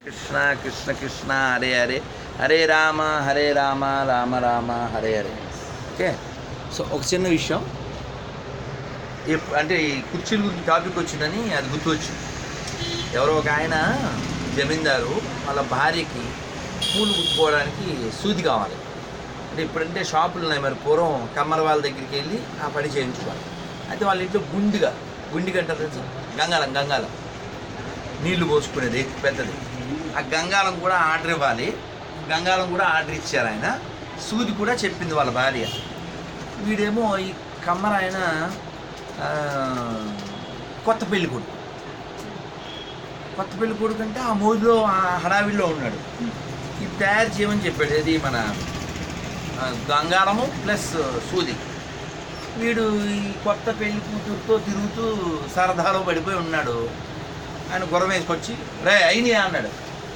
Krishna Krishna Krishna Hare Hare Hare Rama Hare Rama Rama Rama Hare Hare okay so ఒక చిన్న విషయం ఎప్- అంటే ఈ కుర్చీల గురించి టాపిక్ వచ్చిందని అది గుర్తొచ్చింది ఎవరో ఒక ఆయన జమీందారు వాళ్ళ భార్యకి పూలు కుట్టుకోవడానికి సూది కావాలి అంటే ఇప్పుడంటే షాపులు ఉన్నాయి మరి పూర్వం కమ్మర వాళ్ళ దగ్గరికి వెళ్ళి ఆ పని చేయించుకోవాలి అయితే వాళ్ళ ఇంట్లో గుండిగా గుండిగా అంటారు తెలుసా గంగాలం గంగాలం నీళ్లు పోసుకునేది పెద్దది ఆ గంగాలం కూడా ఆర్డర్ ఇవ్వాలి గంగాలం కూడా ఆర్డర్ ఇచ్చారు ఆయన సూది కూడా చెప్పింది వాళ్ళ భార్య వీడేమో ఈ కమ్మర ఆయన ఆ, కొత్త పెళ్లి కొడుకు కొత్త పెళ్లి కొడుకు అంటే ఆ మోజులో ఆ హడావిడిలో ఉన్నాడు ఇది తయారు చేయమని చెప్పాడు ఇది మన ఆ, గంగారము ప్లస్ సూది వీడు ఈ కొత్త పెళ్లి కూతురుతో తిరుగుతూ సరదాలో పడిపోయి ఉన్నాడు ఆయన గుర్రం వేసుకొచ్చి రే అయినా అన్నాడు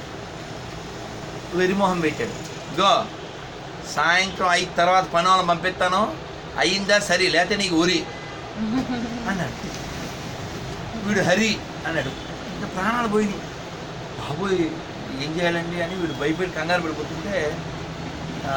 వెరిమోహం పెట్టాడు గో సాయంత్రం అయిన తర్వాత పని వాళ్ళని పంపిస్తాను అయిందా సరే లేకపోతే నీకు ఊరి అన్నాడు వీడు హరి అన్నాడు ఇంకా ప్రాణాలు పోయినాయి బాబోయ్ ఏం చేయాలండి అని వీడు భయపడి కంగారు పడిపోతుంటే ఆ,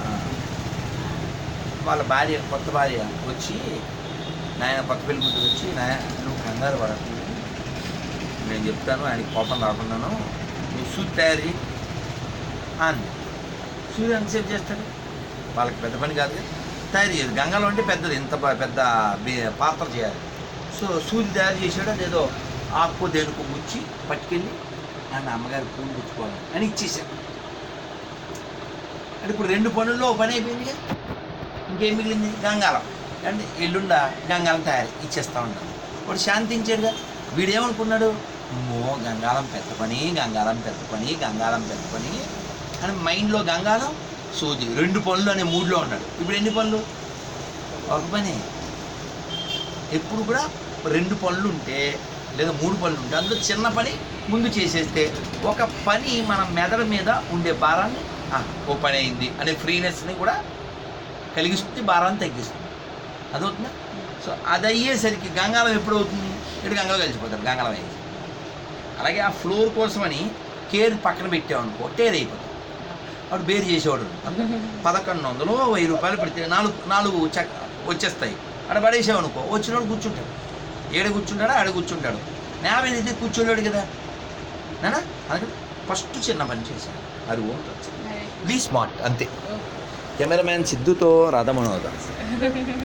వాళ్ళ భార్య కొత్త భార్య వచ్చి నాయన కొత్త పెళ్లి కూతురు వచ్చి నాయన నువ్వు కంగారు పడకు నేను చెప్తాను ఆయనకి కోపం రాకుండాను నువ్వు సూట్ తయారు చేయి అంది సూర్యుడు ఎంతసేపు చేస్తాడు వాళ్ళకి పెద్ద పని కాదు కదా. తయారు చేయదు గంగలో అంటే పెద్దది ఇంత ప- పెద్ద బి- పాత్ర చేయాలి సో సూర్యుడు తయారు చేసాడు అదేదో ఆకు దేనికో గుచ్చి పట్టుకెళ్ళి ఆయన అమ్మగారి పూలు గుచ్చుకోవాలి అని ఇచ్చేసాడు అంటే ఇప్పుడు రెండు పనుల్లో ఒక పని అయిపోయింది కదా ఇంకేం మిగిలింది గంగాలం అంటే ఎల్లుండ గంగాలం తయారు ఇచ్చేస్తా ఉంటాను వాడు శాంతించాడుగా వీడేమనుకున్నాడు అమ్మో గంగాలం పెద్ద పని గంగాలం పెద్ద పని గంగాలం పెద్ద పని అని మైండ్లో గంగాలం సూది రెండు పనులు అనే మూడ్లో ఉన్నాడు ఇప్పుడు ఎన్ని పనులు ఒక పని ఎప్పుడు కూడా రెండు పనులు ఉంటే లేదా మూడు పనులు ఉంటే అందులో చిన్న పని ముందు చేసేస్తే ఒక పని మన మెదడు మీద ఉండే భారాన్ని "ఆ, ఓ పని అయింది అనే ఫ్రీనెస్ని కూడా కలిగిస్తుంది భారాన్ని తగ్గిస్తుంది అదవుతుందా సో అది అయ్యేసరికి గంగాలం ఎప్పుడు అవుతుంది ఇటు గంగలో కలిసిపోతారు గంగాలం అయ్యేసి అలాగే ఆ ఫ్లోర్ కోసమని కేర్ పక్కన పెట్టామనుకో టేర్ అయిపోతుంది వాడు బేర్ చేసేవాడు పదకొండు వందలు వెయ్యి రూపాయలు పెడితే నాలుగు నాలుగు చెక్ వచ్చేస్తాయి అక్కడ పడేసామనుకో వచ్చినోడు కూర్చుంటాడు ఏడ కూర్చుంటాడా ఆడ కూర్చుంటాడు నేల మీద అయితే కూర్చోలేడు కదా నానా అందుకని ఫస్ట్ చిన్న పని చేశాను అది ఓన్ బీ స్మార్ట్ అంతే కెమెరామ్యాన్ సిద్ధుతో రాధమనోదాస్